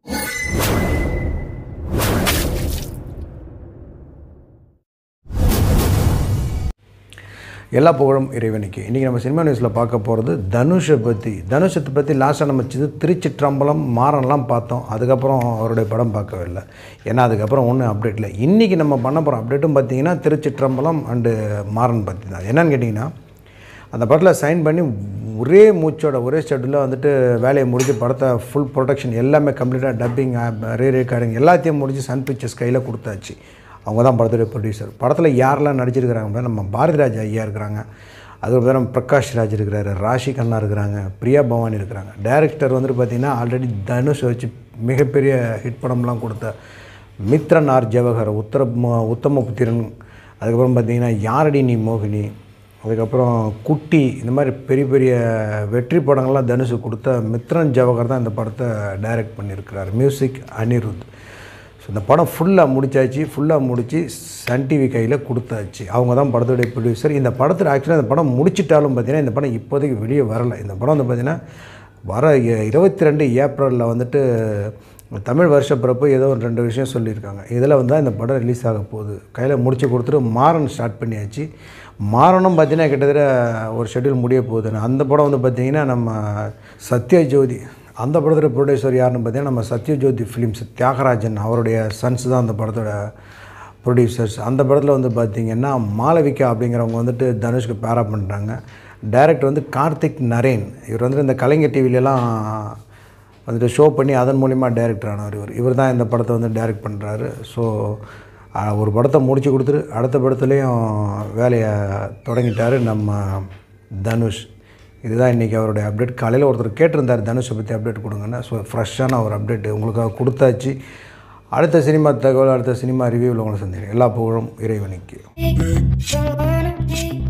எல்லா புகழும் இறைவனுக்கு இன்றைக்கி நம்ம சினிமா நியூஸில் பார்க்க போகிறது தனுஷை பற்றி தனுஷத்தை பற்றி லாஸ்ட்டாக நம்ம சிது திருச்சிற்றம்பலம் மாறன்லாம் பார்த்தோம் அதுக்கப்புறம் அவருடைய படம் பார்க்கவே இல்லை ஏன்னா அதுக்கப்புறம் ஒன்றும் அப்டேட் இல்லை இன்றைக்கி நம்ம பண்ண போகிற அப்டேட்டும் பார்த்தீங்கன்னா திருச்சிற்றம்பலம் அண்டு மாறன் பற்றி தான் என்னன்னு கேட்டிங்கன்னா அந்த படத்தில் சைன் பண்ணி ஒரே மூச்சோட ஒரே ஷெட்யூலில் வந்துட்டு வேலையை முடிஞ்சு படத்தை ஃபுல் ப்ரொடக்ஷன் எல்லாமே கம்ப்ளீட்டாக டப்பிங் ரீ ரெக்கார்டிங் எல்லாத்தையும் முடிஞ்சு சன் பிக்சர்ஸ் கையில் கொடுத்தாச்சு அவங்க தான் படத்துடைய ப்ரொடியூசர் படத்தில் யாரெல்லாம் நடிச்சிருக்கிறாங்க அப்படின்னா நம்ம பாரதிராஜ் ஐயா இருக்கிறாங்க அதுக்கப்புறம் நம்ம பிரகாஷ் ராஜ் இருக்கிறாரு ராஷி கண்ணா இருக்கிறாங்க பிரியா பவானி இருக்கிறாங்க டைரக்டர் வந்துட்டு பார்த்திங்கன்னா ஆல்ரெடி தனுஷ் வச்சு மிகப்பெரிய ஹிட் படம்லாம் கொடுத்த மித்ரன் ஆர் ஜவஹர் உத்தர உத்தமபுத்திரன் அதுக்கப்புறம் பார்த்திங்கன்னா யாரடி நீ மோகினி அதுக்கப்புறம் குட்டி இந்த மாதிரி பெரிய பெரிய வெற்றி படங்கள்லாம் தனுஷு கொடுத்த மித்ரன் ஜவஹர் தான் இந்த படத்தை டைரக்ட் பண்ணியிருக்கிறார் மியூசிக் அனிருத் ஸோ இந்த படம் ஃபுல்லாக முடிச்சாச்சு ஃபுல்லாக முடித்து சன் டிவி கையில் கொடுத்தாச்சு அவங்க தான் படத்துடைய ப்ரொடியூசர் இந்த படத்தில் ஆக்சுவலாக இந்த படம் முடிச்சிட்டாலும் பார்த்தீங்கன்னா இந்த படம் இப்போதைக்கு வெளியே வரலை இந்த படம் வந்து பார்த்திங்கன்னா வர இருபத்தி ரெண்டு ஏப்ரலில் வந்துட்டு தமிழ் வருஷ பிறப்பு ஏதோ ஒரு ரெண்டு விஷயம் சொல்லியிருக்காங்க இதில் வந்து இந்த படம் ரிலீஸ் ஆக போகுது கையில் முடிச்சு கொடுத்துட்டு மாறன் ஸ்டார்ட் பண்ணியாச்சு மாறனும் பார்த்தீங்கன்னா கிட்டத்தட்ட ஒரு ஷெட்யூல் முடிய போகுதுன்னு அந்த படம் வந்து பார்த்திங்கன்னா நம்ம சத்யஜோதி அந்த படத்தோட ப்ரொடியூசர் யாருன்னு பார்த்தீங்கன்னா நம்ம சத்யஜோதி ஃபிலிம்ஸ் தியாகராஜன் அவருடைய சன்ஸ் தான் அந்த படத்தோட ப்ரொடியூசர்ஸ் அந்த படத்தில் வந்து பார்த்திங்கன்னா மாளவிகா அப்படிங்கிறவங்க வந்துட்டு தனுஷ்க்கு பேரா பண்ணுறாங்க டைரக்டர் வந்து கார்த்திக் நரேன் இவர் வந்துட்டு இந்த கலைஞர் டிவிலெலாம் வந்துட்டு ஷோ பண்ணி அதன் மூலிமா டைரக்டர் ஆனவர் இவர் இவர் தான் இந்த படத்தை வந்து டைரக்ட் பண்ணுறாரு ஸோ ஒரு படத்தை முடிச்சு கொடுத்துட்டு அடுத்த படத்துலேயும் வேலையை தொடங்கிட்டார் நம்ம தனுஷ் இதுதான் இன்றைக்கி அவருடைய அப்டேட் காலையில் ஒருத்தர் கேட்டிருந்தார் தனுஷை பற்றி அப்டேட் கொடுங்கன்னு ஸோ ஃப்ரெஷ்ஷான ஒரு அப்டேட் உங்களுக்காக கொடுத்தாச்சு அடுத்த சினிமா தகவல் அடுத்த சினிமா ரிவ்யூவில் உங்களை சந்திக்கிறேன் எல்லா புகழும் இறைவனுக்கு Wanna be